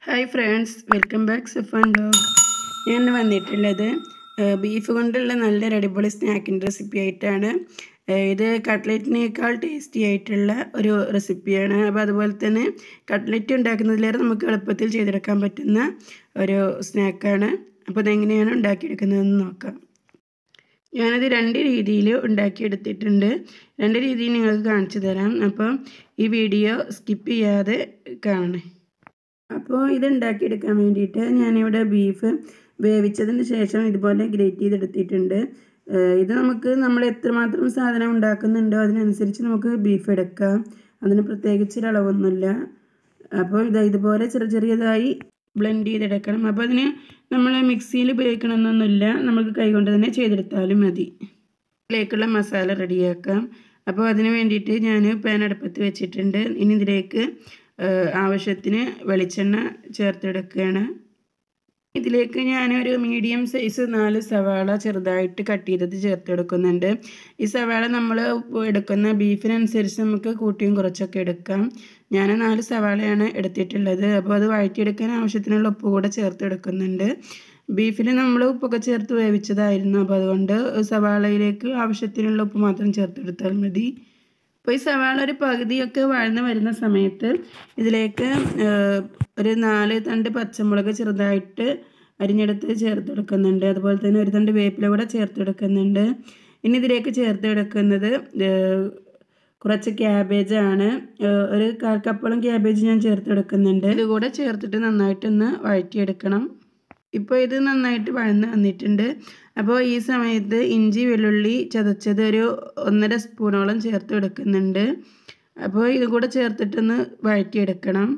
hi friends welcome back Safan dog ഞാൻ ഇന്ന് വന്നിട്ടുള്ളത് ഏഹ്, ബീഫ് കൊണ്ടുള്ള നല്ലൊരു അടിപൊളി സ്നാക്കിൻ്റെ റെസിപ്പി ആയിട്ടാണ് ഏഹ്, ഇത് കട്ട്ലറ്റിനേക്കാൾ ടേസ്റ്റി ആയിട്ടുള്ള ഒരു റെസിപ്പിയാണ് അപ്പോൾ അതുപോലെ തന്നെ കട്ട്ലറ്റ് ഉണ്ടാക്കുന്നതിലേറെ നമുക്ക് എളുപ്പത്തിൽ ചെയ്തെടുക്കാൻ പറ്റുന്ന ഒരു സ്നാക്കാണ് അപ്പോൾ ഇതെങ്ങനെയാണ് ഉണ്ടാക്കിയെടുക്കുന്നതെന്ന് നോക്കാം ഞാനത് രണ്ട് രീതിയിൽ ഉണ്ടാക്കിയെടുത്തിട്ടുണ്ട് രണ്ട് രീതിയിൽ നിങ്ങൾക്ക് കാണിച്ചു തരാം അപ്പോൾ ഈ വീഡിയോ സ്കിപ്പ് ചെയ്യാതെ കാണണേ അപ്പോൾ ഇത് ഉണ്ടാക്കിയെടുക്കാൻ വേണ്ടിയിട്ട് ഞാനിവിടെ ബീഫ് വേവിച്ചതിന് ശേഷം ഇതുപോലെ ഗ്രേറ്റ് ചെയ്തെടുത്തിട്ടുണ്ട് ഏഹ് ഇത് നമുക്ക് നമ്മൾ എത്രമാത്രം സാധനം ഉണ്ടാക്കുന്നുണ്ടോ അതിനനുസരിച്ച് നമുക്ക് ബീഫ് എടുക്കാം അതിന് പ്രത്യേകിച്ച് ഒരു അളവൊന്നുമില്ല അപ്പോൾ ഇത് ഇതുപോലെ ചെറിയ ചെറിയതായി ബ്ലെൻഡ് ചെയ്തെടുക്കണം അപ്പോൾ അതിന് നമ്മൾ മിക്സിയിൽ ഉപയോഗിക്കണമെന്നൊന്നുമില്ല നമുക്ക് കൈകൊണ്ട് തന്നെ ചെയ്തെടുത്താലും മതി ഇതിലേക്കുള്ള മസാല റെഡിയാക്കാം അപ്പോൾ അതിന് വേണ്ടിയിട്ട് ഞാൻ പാൻ അടുപ്പത്ത് വെച്ചിട്ടുണ്ട് ഇനി ഇതിലേക്ക് ഏഹ്, ആവശ്യത്തിന് വെളിച്ചെണ്ണ ചേർത്തെടുക്കുകയാണ് ഇതിലേക്ക് ഞാനൊരു മീഡിയം സൈസ് നാല് സവാള ചെറുതായിട്ട് കട്ട് ചെയ്തത് ചേർത്തെടുക്കുന്നുണ്ട് ഈ സവാള നമ്മൾ എടുക്കുന്ന ബീഫിനനുസരിച്ച് നമുക്ക് കൂട്ടിയും കുറച്ചൊക്കെ എടുക്കാം ഞാൻ നാല് സവാളയാണ് എടുത്തിട്ടുള്ളത് അപ്പോൾ അത് വഴറ്റിയെടുക്കാൻ ആവശ്യത്തിനുള്ള ഉപ്പ് കൂടെ ചേർത്തെടുക്കുന്നുണ്ട് ബീഫിൽ നമ്മൾ ഉപ്പൊക്കെ ചേർത്ത് വേവിച്ചതായിരുന്നു അപ്പോൾ അതുകൊണ്ട് സവാളയിലേക്ക് ആവശ്യത്തിനുള്ള ഉപ്പ് മാത്രം ചേർത്തെടുത്താൽ മതി അപ്പോൾ ഈ സവാള ഒരു പകുതിയൊക്കെ വഴന്ന് വരുന്ന സമയത്ത് ഇതിലേക്ക് ഏഹ്, ഒരു നാല് തണ്ട് പച്ചമുളക് ചെറുതായിട്ട് അരിഞ്ഞെടുത്ത് ചേർത്ത് കൊടുക്കുന്നുണ്ട് അതുപോലെ തന്നെ ഒരു തണ്ട് വേപ്പില കൂടെ ചേർത്ത് കൊടുക്കുന്നുണ്ട് ഇനി ഇതിലേക്ക് ചേർത്ത് കൊടുക്കുന്നത് ഏഹ്, കുറച്ച് ക്യാബേജാണ് ഏഹ്, ഒരു കാൽ കപ്പോളം ക്യാബേജ് ഞാൻ ചേർത്ത് കൊടുക്കുന്നുണ്ട് ഇത് കൂടെ ചേർത്തിട്ട് നന്നായിട്ടൊന്ന് വഴറ്റിയെടുക്കണം ഇപ്പോൾ ഇത് നന്നായിട്ട് വഴന്ന് വന്നിട്ടുണ്ട് അപ്പോൾ ഈ സമയത്ത് ഇഞ്ചി വെള്ളുള്ളി ചതച്ചത് ഒരു ഒന്നര സ്പൂണോളം ചേർത്ത് എടുക്കുന്നുണ്ട് അപ്പോൾ ഇത് കൂടെ ചേർത്തിട്ടൊന്ന് വഴറ്റിയെടുക്കണം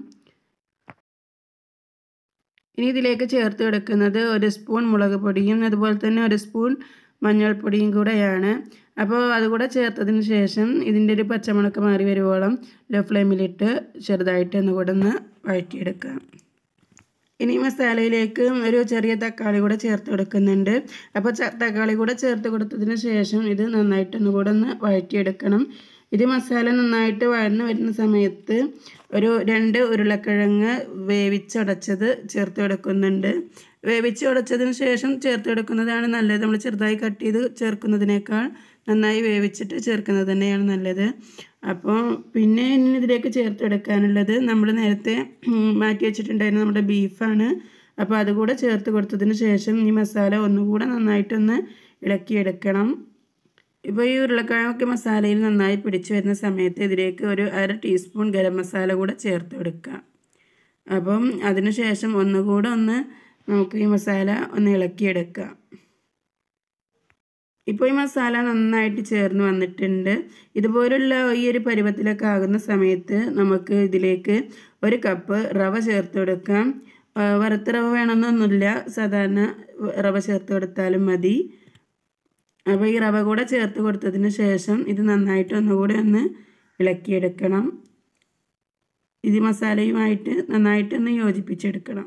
ഇനി ഇതിലേക്ക് ചേർത്ത് എടുക്കുന്നത് ഒരു സ്പൂൺ മുളക് പൊടിയും അതുപോലെ തന്നെ ഒരു സ്പൂൺ മഞ്ഞൾപ്പൊടിയും കൂടെയാണ് അപ്പോൾ അതുകൂടെ ചേർത്തതിന് ശേഷം ഇതിൻ്റെ ഒരു പച്ചമുളക്ക് മാറി വരുവോളം ലോ ഫ്ലെയിമിലിട്ട് ചെറുതായിട്ട് ഒന്നുകൂടെ ഒന്ന് വഴറ്റിയെടുക്കാം ഇനി മസാലയിലേക്ക് ഒരു ചെറിയ തക്കാളി കൂടെ ചേർത്ത് കൊടുക്കുന്നുണ്ട് അപ്പോൾ ച- തക്കാളി കൂടെ ചേർത്ത് കൊടുത്തതിന് ശേഷം ഇത് നന്നായിട്ട് ഒന്നുകൂടെ ഒന്ന് വഴറ്റിയെടുക്കണം ഇത് മസാല നന്നായിട്ട് വഴന്ന് വരുന്ന സമയത്ത് ഒരു രണ്ട് ഉരുളക്കിഴങ്ങ് വേവിച്ചുടച്ചത് ചേർത്ത് കൊടുക്കുന്നുണ്ട് വേവിച്ച് ഉടച്ചതിന് ശേഷം ചേർത്ത് കൊടുക്കുന്നതാണ് നല്ലത് നമ്മൾ ചെറുതായി കട്ട് ചെയ്ത് ചേർക്കുന്നതിനേക്കാൾ നന്നായി വേവിച്ചിട്ട് ചേർക്കുന്നത് തന്നെയാണ് നല്ലത് അപ്പോൾ പിന്നെ ഇനി ഇതിലേക്ക് ചേർത്ത് എടുക്കാനുള്ളത് നമ്മൾ നേരത്തെ ഉം, മാറ്റി വെച്ചിട്ടുണ്ടായിരുന്ന നമ്മുടെ ബീഫാണ് അപ്പോൾ അതുകൂടെ ചേർത്ത് കൊടുത്തതിന് ശേഷം ഈ മസാല ഒന്നുകൂടെ നന്നായിട്ടൊന്ന് ഇളക്കിയെടുക്കണം ഇപ്പോൾ ഈ ഉരുളക്കിഴങ്ങൊക്കെ മസാലയിൽ നന്നായി പിടിച്ചു വരുന്ന സമയത്ത് ഇതിലേക്ക് ഒരു അര ടീസ്പൂൺ ഗരം മസാല കൂടെ ചേർത്ത് കൊടുക്കാം അപ്പം അതിന് ശേഷം ഒന്നുകൂടെ ഒന്ന് നമുക്ക് ഈ മസാല ഒന്ന് ഇളക്കിയെടുക്കാം ഇപ്പോൾ ഈ മസാല നന്നായിട്ട് ചേർന്ന് വന്നിട്ടുണ്ട് ഇതുപോലുള്ള ഈ ഒരു പരുവത്തിലൊക്കെ ആകുന്ന സമയത്ത് നമുക്ക് ഇതിലേക്ക് ഒരു കപ്പ് റവ ചേർത്ത് കൊടുക്കാം ആ, വറുത്ത റവ വേണമെന്നൊന്നുമില്ല സാധാരണ റവ ചേർത്ത് കൊടുത്താലും മതി അപ്പോൾ ഈ റവ കൂടെ ചേർത്ത് കൊടുത്തതിന് ശേഷം ഇത് നന്നായിട്ട് ഒന്നുകൂടെ ഒന്ന് ഇളക്കിയെടുക്കണം ഇത് മസാലയുമായിട്ട് നന്നായിട്ടൊന്ന് യോജിപ്പിച്ചെടുക്കണം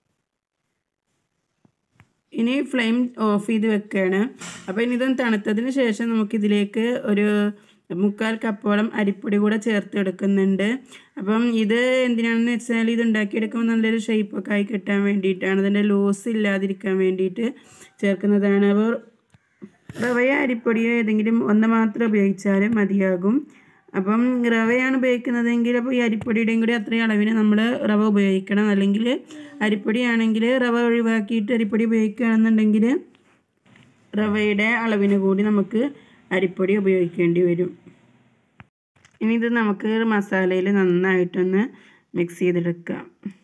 ഇനി ഫ്ലെയിം ഓഫ് ചെയ്ത് വെക്കുകയാണ് അപ്പോൾ ഇനി ഇതൊന്ന് തണുത്തതിന് ശേഷം നമുക്കിതിലേക്ക് ഒരു മുക്കാൽ കപ്പോളം അരിപ്പൊടി കൂടെ ചേർത്ത് എടുക്കുന്നുണ്ട് അപ്പം ഇത് എന്തിനാണെന്ന് വെച്ചാൽ ഇത് ഉണ്ടാക്കിയെടുക്കുമ്പോൾ നല്ലൊരു ഷേപ്പൊക്കെ ആയി കിട്ടാൻ വേണ്ടിയിട്ടാണ് അതിൻ്റെ ലൂസ് ഇല്ലാതിരിക്കാൻ വേണ്ടിയിട്ട് ചേർക്കുന്നതാണ് അപ്പോൾ റവയോ അരിപ്പൊടിയോ ഏതെങ്കിലും ഒന്ന് മാത്രം ഉപയോഗിച്ചാലും മതിയാകും അപ്പം റവയാണ് ഉപയോഗിക്കുന്നതെങ്കിൽ അപ്പോൾ ഈ അരിപ്പൊടിയുടെയും കൂടി അത്രയും അളവിന് നമ്മൾ റവ ഉപയോഗിക്കണം അല്ലെങ്കിൽ അരിപ്പൊടിയാണെങ്കിൽ റവ ഒഴിവാക്കിയിട്ട് അരിപ്പൊടി ഉപയോഗിക്കുകയാണെന്നുണ്ടെങ്കിൽ റവയുടെ അളവിന് കൂടി നമുക്ക് അരിപ്പൊടി ഉപയോഗിക്കേണ്ടി വരും ഇനി ഇത് നമുക്ക് മസാലയിൽ നന്നായിട്ടൊന്ന് മിക്സ് ചെയ്തെടുക്കാം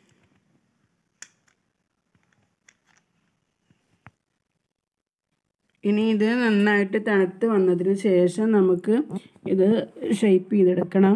ഇനി ഇത് നന്നായിട്ട് തണുത്ത് വന്നതിന് ശേഷം നമുക്ക് ഇത് ഷേപ്പ് ചെയ്തെടുക്കണം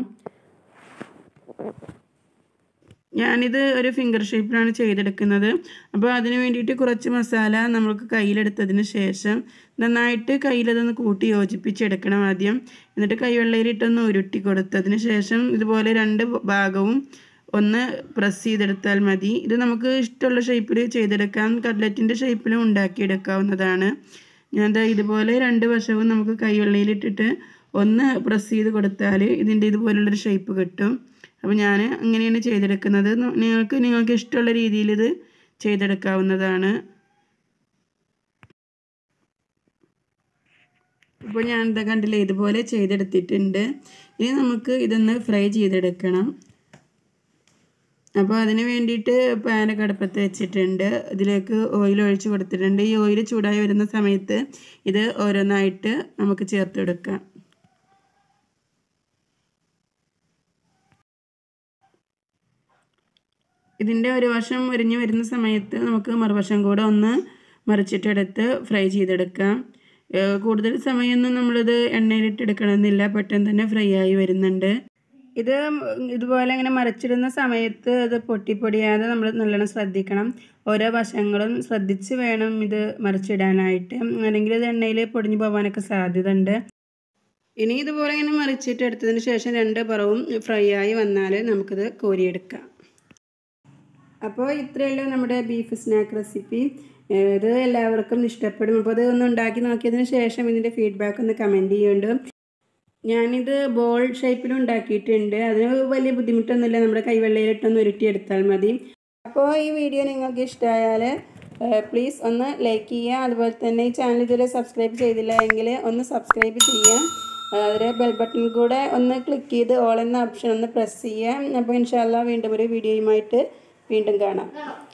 ഞാനിത് ഒരു ഫിംഗർ ഷേപ്പിലാണ് ചെയ്തെടുക്കുന്നത് അപ്പോൾ അതിന് വേണ്ടിയിട്ട് കുറച്ച് മസാല നമുക്ക് കയ്യിലെടുത്തതിന് ശേഷം നന്നായിട്ട് കയ്യിലതൊന്ന് കൂട്ടി യോജിപ്പിച്ചെടുക്കണം ആദ്യം എന്നിട്ട് കൈവെള്ളയിലിട്ടൊന്ന് ഉരുട്ടി കൊടുത്തതിന് ശേഷം ഇതുപോലെ രണ്ട് ഭാഗവും ഒന്ന് പ്രസ് ചെയ്തെടുത്താൽ മതി ഇത് നമുക്ക് ഇഷ്ടമുള്ള ഷേപ്പിൽ ചെയ്തെടുക്കാം കട്ലറ്റിൻ്റെ ഷേപ്പിലും ഉണ്ടാക്കിയെടുക്കാവുന്നതാണ് ഞാൻ ദാ ഇതുപോലെ രണ്ട് വശവും നമുക്ക് കൈവെള്ളയിലിട്ടിട്ട് ഒന്ന് പ്രസ് ചെയ്ത് കൊടുത്താൽ ഇതിൻ്റെ ഇതുപോലുള്ളൊരു ഷേപ്പ് കിട്ടും അപ്പോൾ ഞാൻ ഇങ്ങനെയാണ് ചെയ്തെടുക്കുന്നത് നിങ്ങൾക്ക് നിങ്ങൾക്ക് ഇഷ്ടമുള്ള രീതിയിൽ ഇത് ചെയ്തെടുക്കാവുന്നതാണ് ഇപ്പോൾ ഞാൻ എന്താ കണ്ടില്ലേ ഇതുപോലെ ചെയ്തെടുത്തിട്ടുണ്ട് ഇനി നമുക്ക് ഇതൊന്ന് ഫ്രൈ ചെയ്തെടുക്കണം അപ്പോൾ അതിന് വേണ്ടിയിട്ട് പാനൊക്കെ അടുപ്പത്ത് വെച്ചിട്ടുണ്ട് ഇതിലേക്ക് ഓയിൽ ഒഴിച്ച് കൊടുത്തിട്ടുണ്ട് ഈ ഓയിൽ ചൂടായി വരുന്ന സമയത്ത് ഇത് ഓരോന്നായിട്ട് നമുക്ക് ചേർത്ത് കൊടുക്കാം ഇതിൻ്റെ ഒരു വശം മുരിഞ്ഞ് വരുന്ന സമയത്ത് നമുക്ക് മറുവശം കൂടെ ഒന്ന് മറിച്ചിട്ടെടുത്ത് ഫ്രൈ ചെയ്തെടുക്കാം കൂടുതൽ സമയമൊന്നും നമ്മളിത് എണ്ണയിലിട്ട് എടുക്കണമെന്നില്ല പെട്ടെന്ന് തന്നെ ഫ്രൈ ആയി വരുന്നുണ്ട് ഇത് ഇതുപോലെ ഇങ്ങനെ മറിച്ചിടുന്ന സമയത്ത് ഇത് പൊട്ടിപ്പൊടിയാതെ നമ്മൾ നല്ലോണം ശ്രദ്ധിക്കണം ഓരോ വശങ്ങളും ശ്രദ്ധിച്ച് വേണം ഇത് മറിച്ചിടാനായിട്ട് അല്ലെങ്കിൽ ഇത് എണ്ണയിൽ പൊടിഞ്ഞു പോകാനൊക്കെ സാധ്യത ഉണ്ട് ഇനി ഇതുപോലെ ഇങ്ങനെ മറിച്ചിട്ട് എടുത്തതിന് ശേഷം രണ്ട് പുറവും ഫ്രൈ ആയി വന്നാൽ നമുക്കിത് കോരിയെടുക്കാം അപ്പോൾ ഇത്രയല്ലോ നമ്മുടെ ബീഫ് സ്നാക്ക് റെസിപ്പി ഇത് എല്ലാവർക്കും ഇഷ്ടപ്പെടും അപ്പോൾ അത് ഒന്ന് ഉണ്ടാക്കി നോക്കിയതിന് ശേഷം ഇതിൻ്റെ ഫീഡ്ബാക്ക് ഒന്ന് കമൻറ്റ് ചെയ്യുന്നുണ്ട് ഞാനിത് ബോൾ ഷേപ്പിൽ ഉണ്ടാക്കിയിട്ടുണ്ട് അതിന് വലിയ ബുദ്ധിമുട്ടൊന്നുമില്ല നമ്മുടെ കൈവെള്ളയിലിട്ടൊന്ന് ഉരുട്ടിയെടുത്താൽ മതി അപ്പോൾ ഈ വീഡിയോ നിങ്ങൾക്ക് ഇഷ്ടമായാൽ പ്ലീസ് ഒന്ന് ലൈക്ക് ചെയ്യുക അതുപോലെ തന്നെ ഈ ചാനൽ ഇതുവരെ സബ്സ്ക്രൈബ് ചെയ്തില്ല എങ്കിൽ ഒന്ന് സബ്സ്ക്രൈബ് ചെയ്യുക അതിലെ ബെൽ ബട്ടൺ കൂടെ ഒന്ന് ക്ലിക്ക് ചെയ്ത് ഓൾ എന്ന ഓപ്ഷൻ ഒന്ന് പ്രസ് ചെയ്യുക അപ്പോൾ ഇൻഷാല്ല വീണ്ടും ഒരു വീഡിയോയുമായിട്ട് വീണ്ടും കാണാം